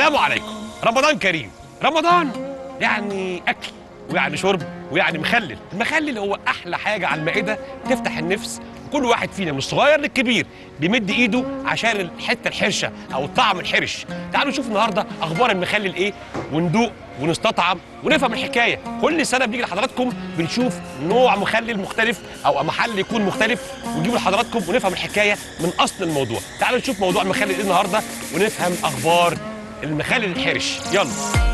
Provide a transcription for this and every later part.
السلام عليكم رمضان كريم رمضان يعني اكل ويعني شرب ويعني مخلل المخلل هو احلى حاجه على المائده تفتح النفس كل واحد فينا من الصغير للكبير بيمد ايده عشان الحته الحرشه او الطعم الحرش تعالوا نشوف النهارده اخبار المخلل ايه وندوق ونستطعم ونفهم الحكايه كل سنه بنيجي لحضراتكم بنشوف نوع مخلل مختلف او محل يكون مختلف ونجيبه لحضراتكم ونفهم الحكايه من اصل الموضوع تعالوا نشوف موضوع المخلل ايه النهارده ونفهم اخبار المخلل الحرش يلا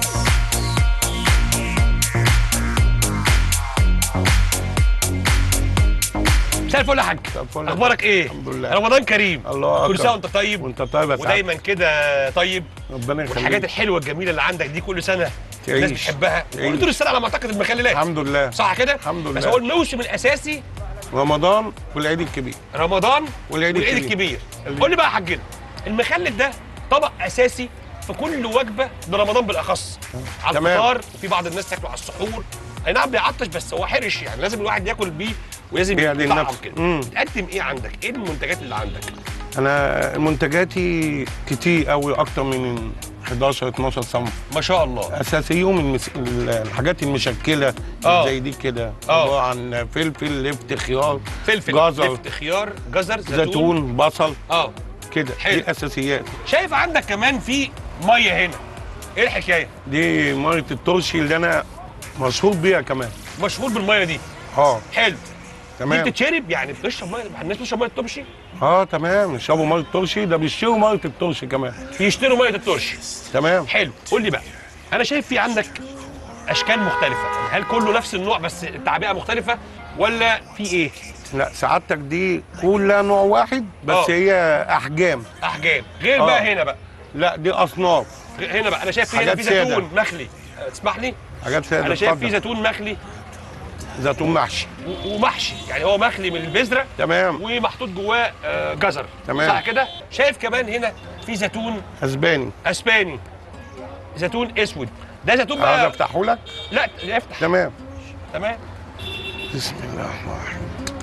مساء الفل يا حاج الفل. اخبارك ايه الحمد لله. رمضان كريم الله كل أكبر. سنه وانت طيب وانت طيب يا سعد ودايما كده طيب ربنا يخليك والحاجات الحلوه الجميله اللي عندك دي كل سنه تعيش. الناس بتحبها تعيش. طول السنه على ما اعتقد المخللات الحمد لله صح كده الحمد بس لله. هو الموسم الاساسي رمضان والعيد الكبير رمضان والعيد والعيد الكبير. الكبير قول لي بقى يا حاجنا المخلل ده طبق اساسي في كل وجبه لرمضان بالاخص على تمام. الفطار وفي بعض الناس تاكله على السحور اي نعم بيعطش بس هو حرش يعني لازم الواحد ياكل بيه ولازم بيعدل يطعم نفسه. كده مم. بتقدم ايه عندك ايه المنتجات اللي عندك انا منتجاتي كتير قوي اكتر من 11 12 صنف ما شاء الله اساسيهم المس... الحاجات المشكله آه. زي دي كده آه. عباره عن فلفل لفت خيار فلفل جزر لفت خيار جزر زيتون, زيتون بصل اه كده حلو. دي اساسيات شايف عندك كمان في ميه هنا ايه الحكايه دي ميه الترشي اللي انا مشهور بيها كمان مشهور بالميه دي اه حلو دي تمام بتتشرب يعني بتشرب ميه الناس بتشرب ميه الترشي اه تمام يشربوا ميه الترشي ده بيشتروا ميه الترشي كمان يشتروا ميه الترشي تمام حلو قول لي بقى انا شايف في عندك اشكال مختلفه يعني هل كله نفس النوع بس التعبئه مختلفه ولا في ايه لا سعادتك دي كلها نوع واحد بس آه. هي احجام احجام غير آه. بقى هنا بقى لا دي اصناف غير هنا بقى انا شايف في هنا حاجات في سادة. زيتون مخلي أه، تسمح لي حاجات سادة انا شايف في اتفضل. زيتون مخلي زيتون محشي و- ومحشي يعني هو مخلي من البذره تمام ومحطوط جواه آه، جزر تمام. صح كده شايف كمان هنا في زيتون اسباني اسباني زيتون اسود ده زيتون عايز بقى افتحه لك لا افتح تمام تمام بسم الله الرحمن الرحيم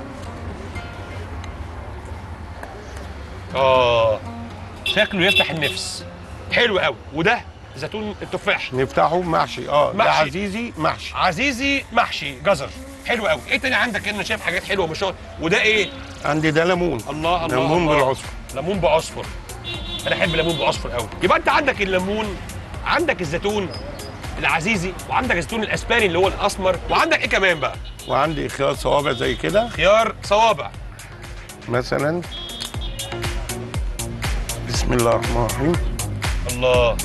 اه شكله يفتح النفس حلو قوي وده زيتون التفاح نفتحه محشي اه ده محشي. عزيزي محشي عزيزي محشي جزر حلو قوي ايه تاني عندك هنا شايف حاجات حلوه مش وده ايه عندي ده ليمون الله الله ليمون الله. بالعصفر ليمون بعصفر انا احب الليمون بعصفر قوي يبقى انت عندك الليمون عندك الزيتون العزيزي وعندك الزيتون الاسباني اللي هو الاسمر وعندك ايه كمان بقى وعندي خيار صوابع زي كده خيار صوابع مثلا بسم الله الرحمن الرحيم الله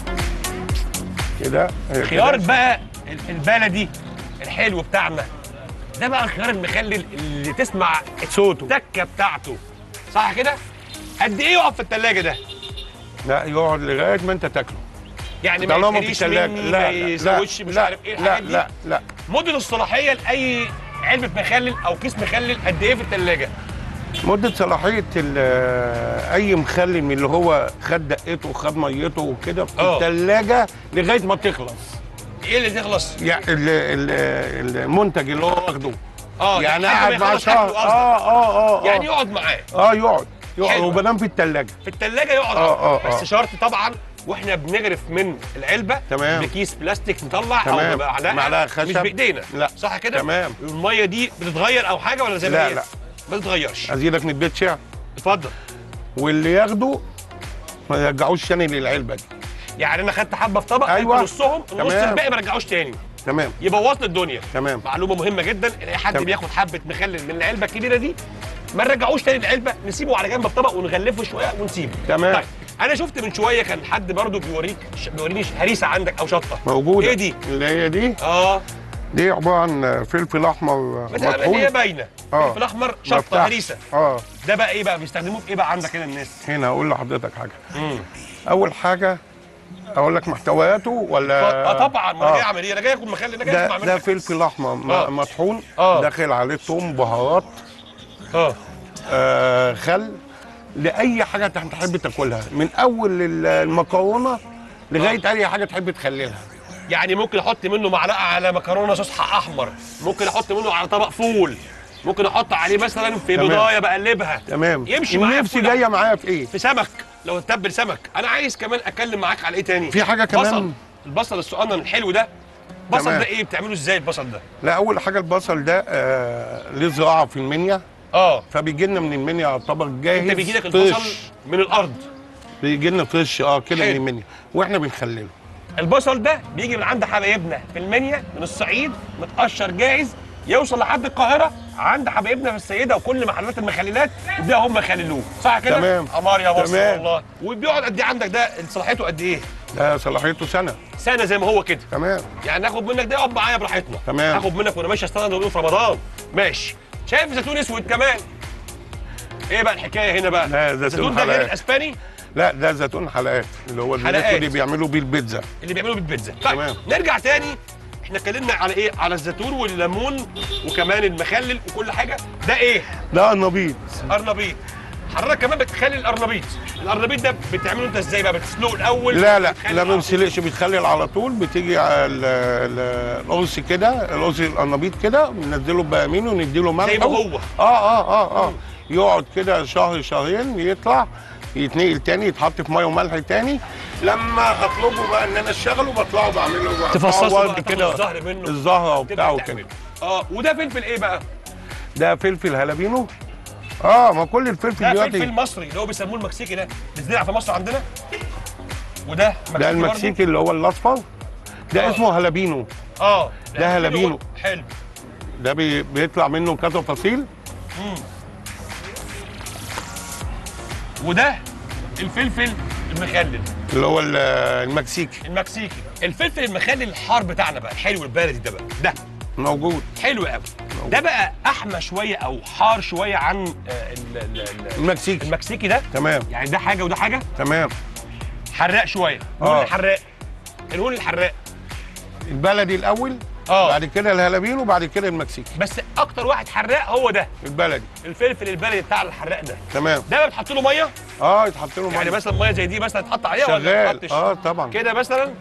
كده هي خيار كده. بقى ال- البلدي الحلو بتاعنا ده بقى الخيار المخلل اللي تسمع صوته التكه بتاعته صح كده قد ايه يقف في الثلاجه ده لا يقعد لغايه ما انت تاكله يعني ما طالما في يتهريش الثلاجه مني لا ما لا يزودش مش لا عارف ايه لا الحاجات دي لا لا مدة الصلاحية لأي علبة مخلل أو كيس مخلل قد إيه في الثلاجة؟ مدة صلاحية ال- أي مخلل من اللي هو خد دقته وخد ميته وكده في آه. الثلاجة لغاية ما تخلص إيه اللي تخلص؟ يعني ال- ال- المنتج اللي هو واخده اه يعني لحد ما قاعد مع يخلص شهر أكله قصدك. اه اه اه يعني اه يقعد معاه اه يقعد يقعد حلو. وبنام في الثلاجة في الثلاجة يقعد آه، عنده. آه، بس آه. شرط طبعا واحنا بنغرف من العلبه تمام. بكيس بلاستيك نطلع او تمام. بمعلقه معلقة مش خشب. بايدينا لا. صح كده؟ تمام. الميه دي بتتغير او حاجه ولا زي ما لا، هي؟ لا. ما بتتغيرش أزيدك من بيت شعر اتفضل واللي ياخده ما يرجعوش تاني للعلبة دي يعني انا خدت حبه في طبق أيوة. أيوة. نصهم النص تمام. الباقي ما رجعوش تاني تمام يبوظ لي الدنيا تمام معلومه مهمه جدا ان اي حد تمام. بياخد حبه مخلل من العلبه الكبيره دي ما نرجعوش تاني العلبه نسيبه على جنب الطبق ونغلفه شويه ونسيبه تمام. طيب انا شفت من شويه كان حد برضو بيوريك ش- بيوريني هريسه عندك او شطه موجودة ايه دي اللي هي دي اه دي عبارة عن فلفل أحمر بس اللي هي مطحون باينه آه. الفلفل الاحمر شطه مفتاح. هريسه اه ده بقى ايه بقى بيستخدموه في ايه بقى عندك هنا الناس هنا اقول لحضرتك حاجه امم اول حاجه اقول لك محتوياته ولا اه طبعا ما انا جاي آه. اعمل ايه انا جاي اكل مخلل انا جاي ده اسمع ده منك فلفل احمر م- آه. مطحون آه. داخل عليه ثوم بهارات اه آه خل لاي حاجه انت تحب تاكلها من اول ال- المكرونه لغايه اي حاجه تحب تخللها يعني ممكن احط منه معلقه على مكرونه صوص احمر ممكن احط منه على طبق فول ممكن احط عليه مثلا في تمام. بضايه بقلبها تمام يمشي معايا النفس في كل جايه معايا في ايه في سمك لو هتتبل سمك انا عايز كمان اتكلم معاك على ايه تاني في حاجة كمان؟ بصل البصل الصغنن الحلو ده البصل تمام. ده ايه بتعمله ازاي البصل ده لا اول حاجه البصل ده آه ليه زراعه في المنيا اه فبيجي لنا من المنيا يعتبر جاهز انت بيجي لك البصل طش. من الارض بيجي لنا طش اه كده من حلو. المنيا واحنا بنخلله البصل ده بيجي من عند حبايبنا في المنيا من الصعيد متقشر جاهز يوصل لحد القاهره عند حبايبنا في السيده وكل محلات المخللات ده هم خللوه صح كده تمام. عمار يا مصر تمام. والله وبيقعد قد ايه عندك ده صلاحيته قد ايه ده صلاحيته سنه سنه زي ما هو كده تمام يعني ناخد منك ده يقعد معايا براحتنا تمام. هاخد منك وانا ماشي استنى نقول في رمضان ماشي شايف زيتون اسود كمان ايه بقى الحكايه هنا بقى لا، زيتون الزيتون ده غير حلقات. الاسباني لا ده زيتون حلقات اللي هو حلقات. الزيتون اللي بيعملوا بيه البيتزا اللي بيعملوا بالبيتزا طيب تمام. نرجع تاني احنا اتكلمنا على ايه على الزيتون والليمون وكمان المخلل وكل حاجه ده ايه ده النبيض قرنبيط حضرتك كمان بتخلي القرنبيط القرنبيط ده بتعمله انت ازاي بقى بتسلقه الاول لا لا بتخلي لا على ما بنسلقش بيتخلل على طول بتيجي على ال- ال- القرص كده القرص القرنبيط كده بننزله بامين ونديله ملح زي ما هو. اه اه اه اه يقعد كده شهر شهرين يطلع يتنقل تاني يتحط في ميه وملح تاني لما اطلبه بقى ان انا اشتغله بطلعه بعمله بقى تفصصه أعور بقى، تاخد كده الزهر منه. الزهره تبدأ وبتاعه تعمل. كده اه وده فلفل ايه بقى ده فلفل هلابينو اه ما كل الفلفل ده دلوقتي فلفل مصري اللي هو بيسموه المكسيكي ده بيتزرع في مصر عندنا وده ده برضه؟ المكسيكي اللي هو الاصفر ده آه. اسمه هلابينو اه ده هلابينو. حلو ده بي بيطلع منه كذا فصيل وده الفلفل المخلل اللي هو ال- المكسيكي المكسيكي الفلفل المخلل الحار بتاعنا بقى الحلو البلدي ده بقى ده موجود حلو قوي ده بقى احمى شويه او حار شويه عن آه، ال- ال- ال- المكسيكي المكسيكي ده تمام يعني ده حاجه وده حاجه تمام حراق شويه الهون آه. الحراق الهون الحراق البلدي الاول اه بعد كده الهلابينو وبعد كده المكسيكي بس اكتر واحد حراق هو ده البلدي الفلفل البلدي بتاع الحراق ده تمام ده بقى بتحط له ميه اه يتحط له يعني مية. مثلا ميه زي دي مثلا تحط عليها ولا ما شغال تحطش اه طبعا كده مثلا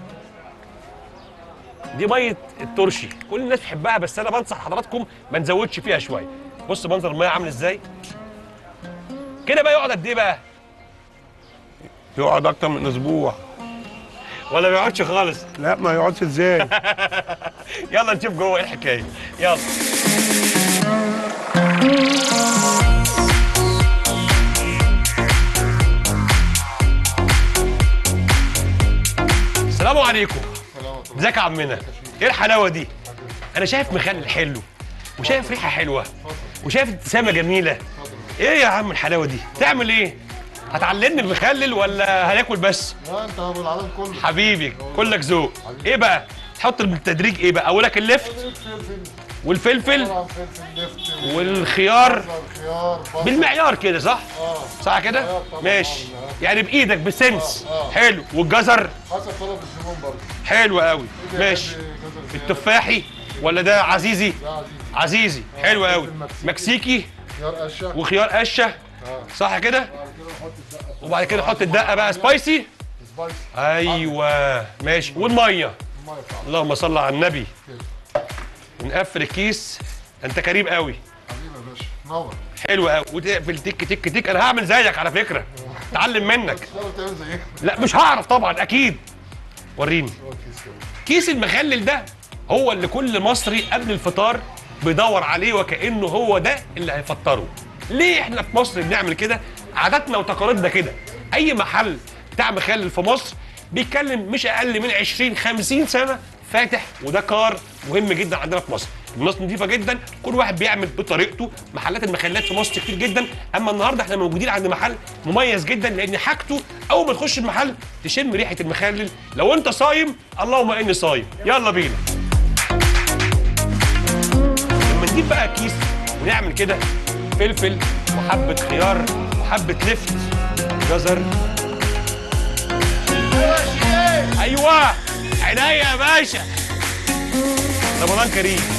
دي ميه الترشي كل الناس بتحبها بس انا بنصح حضراتكم ما نزودش فيها شويه بص منظر الميه عامل ازاي كده بقى يقعد قد ايه بقى يقعد اكتر من اسبوع ولا ما يقعدش خالص لا ما يقعدش ازاي يلا نشوف جوه ايه الحكايه يلا السلام عليكم ازيك يا عمنا ايه الحلاوه دي انا شايف مخلل حلو وشايف ريحه حلوه وشايف ابتسامه جميله ايه يا عم الحلاوه دي تعمل ايه هتعلمني المخلل ولا هناكل بس لا انت ابو العالم كله حبيبي كلك ذوق ايه بقى تحط بالتدريج ايه بقى اولك اللفت فلفل والفلفل طبعا فلفل لفت والخيار خيار بصل بالمعيار كده صح اه صح كده معيار طبعاً. ماشي آه. يعني بايدك بسنس آه. حلو والجزر حسب طلب الزبون برضه حلو قوي اللي ماشي يحب جزر زيادة، التفاحي ولا ده عزيزي ده عزيز عزيزي حلو قوي المكسيكي. مكسيكي خيار قشه وخيار قشه اه صح كده بعد كده نحط الدقه وبعد كده نحط الدقه بقى سبايسي سبايسي ايوه ماشي والميه الميه بتاعته اللهم صل على النبي ونقفل الكيس انت كريم قوي حبيبي يا باشا نور حلو قوي وتقفل تك تك تك انا هعمل زيك على فكره اتعلم منك تقدر تعمل زي ايه؟ لا مش هعرف طبعا اكيد وريني هو كيس كده كيس المخلل ده هو اللي كل مصري قبل الفطار بيدور عليه وكانه هو ده اللي هيفطره ليه احنا في مصر بنعمل كده عاداتنا وتقاليدنا كده اي محل بتاع مخلل في مصر بيتكلم مش اقل من 20 50 سنه فاتح وده كار مهم جدا عندنا في مصر الناس نظيفه جدا كل واحد بيعمل بطريقته محلات المخلات في مصر كتير جدا اما النهارده احنا موجودين عند محل مميز جدا لان حاجته اول ما تخش المحل تشم ريحه المخلل لو انت صايم اللهم اني صايم يلا بينا لما نجيب بقى كيس ونعمل كده فلفل وحبه خيار وحبه لفت جزر ايوه عينيا يا باشا رمضان كريم